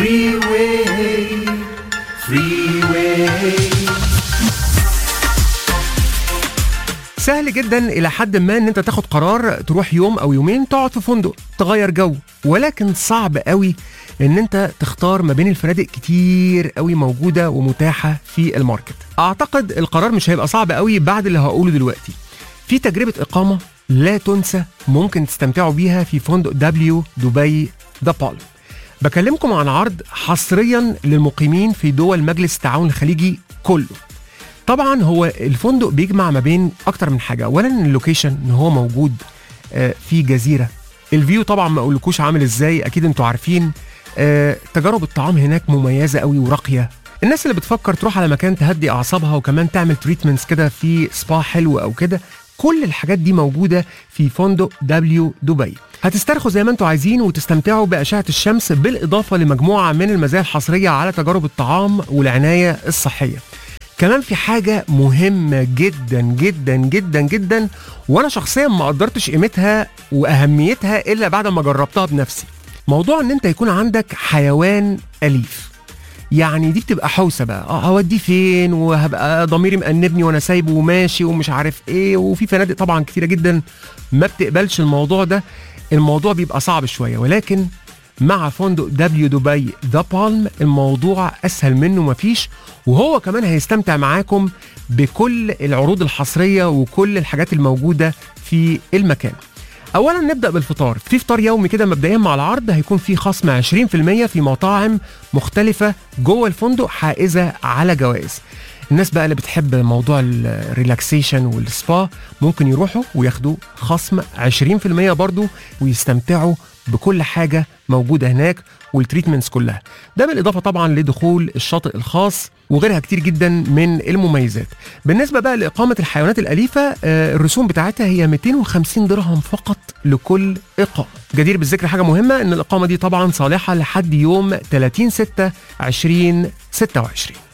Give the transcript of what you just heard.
Freeway, freeway. سهل جدا الى حد ما ان انت تاخد قرار تروح يوم او يومين تقعد في فندق تغير جو ولكن صعب قوي ان انت تختار ما بين الفنادق كتير قوي موجوده ومتاحه في الماركت اعتقد القرار مش هيبقى صعب قوي بعد اللي هقوله دلوقتي في تجربه اقامه لا تنسى ممكن تستمتعوا بيها في فندق دبليو دبي ذا بالم بكلمكم عن عرض حصريا للمقيمين في دول مجلس التعاون الخليجي كله طبعا هو الفندق بيجمع ما بين اكتر من حاجه اولا اللوكيشن ان هو موجود آه، في جزيره الفيو طبعا ما اقولكوش عامل ازاي اكيد انتوا عارفين آه، تجارب الطعام هناك مميزه قوي وراقيه الناس اللي بتفكر تروح على مكان تهدي اعصابها وكمان تعمل تريتمنتس كده في سبا حلو او كده كل الحاجات دي موجوده في فندق دبليو دبي هتسترخوا زي ما انتوا عايزين وتستمتعوا باشعه الشمس بالاضافه لمجموعه من المزايا الحصريه على تجارب الطعام والعنايه الصحيه كمان في حاجة مهمة جدا جدا جدا جدا وانا شخصيا ما قدرتش قيمتها واهميتها الا بعد ما جربتها بنفسي موضوع ان انت يكون عندك حيوان اليف يعني دي بتبقى حوسه بقى اه هوديه فين وهبقى ضميري مأنبني وانا سايبه وماشي ومش عارف ايه وفي فنادق طبعا كتيره جدا ما بتقبلش الموضوع ده الموضوع بيبقى صعب شويه ولكن مع فندق دبليو دبي ذا بالم الموضوع اسهل منه مفيش وهو كمان هيستمتع معاكم بكل العروض الحصريه وكل الحاجات الموجوده في المكان اولا نبدا بالفطار في فطار يومي كده مبدئيا مع العرض هيكون في خصم 20% في مطاعم مختلفه جوه الفندق حائزه على جوائز الناس بقى اللي بتحب موضوع الريلاكسيشن والسبا ممكن يروحوا وياخدوا خصم 20% برضو ويستمتعوا بكل حاجه موجوده هناك والتريتمنتس كلها ده بالاضافه طبعا لدخول الشاطئ الخاص وغيرها كتير جدا من المميزات بالنسبه بقى لاقامه الحيوانات الاليفه آه، الرسوم بتاعتها هي 250 درهم فقط لكل اقامه جدير بالذكر حاجه مهمه ان الاقامه دي طبعا صالحه لحد يوم 30 6 2026